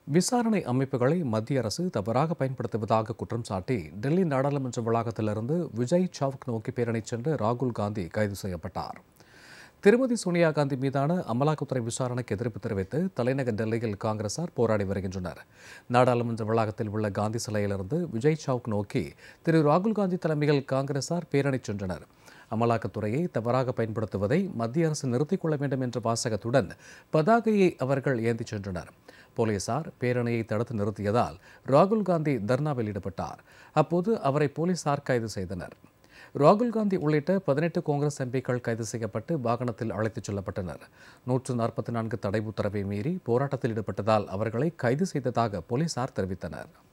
விசாரணை அமைப்புகளை மத்திய அரசு தவறாக பயன்படுத்துவதாக குற்றம் சாட்டி டெல்லி நாடாளுமன்ற வளாகத்திலிருந்து விஜய் சவுக் நோக்கி பேரணி சென்ற ராகுல் காந்தி கைது செய்யப்பட்டார் திருமதி சோனியா காந்தி மீதான அமலாக்கத்துறை விசாரணைக்கு எதிர்ப்பு தெரிவித்து தலைநகர் டெல்லியில் காங்கிரசார் போராடி வருகின்றனர் நாடாளுமன்ற வளாகத்தில் உள்ள காந்தி சிலையிலிருந்து விஜய் சவுக் நோக்கி திரு ராகுல் காந்தி தலைமையில் காங்கிரசார் பேரணி சென்றனர் அமலாக்கத்துறையை தவறாக பயன்படுத்துவதை மத்திய அரசு நிறுத்திக் கொள்ள வேண்டும் என்ற வாசகத்துடன் பதாகையை அவர்கள் ஏந்திச் சென்றனர் போலீசார் பேரணியை தடுத்து நிறுத்தியதால் ராகுல் காந்தி தர்ணாவில் ஈடுபட்டார் அப்போது அவரை போலீசார் கைது செய்தனர் ராகுல் காந்தி உள்ளிட்ட பதினெட்டு காங்கிரஸ் எம்பிக்கள் கைது செய்யப்பட்டு வாகனத்தில் அழைத்துச் செல்லப்பட்டனர் நூற்று நாற்பத்தி நான்கு தடை உத்தரவை மீறி போராட்டத்தில் ஈடுபட்டதால் அவர்களை கைது செய்ததாக போலீசார் தெரிவித்தனர்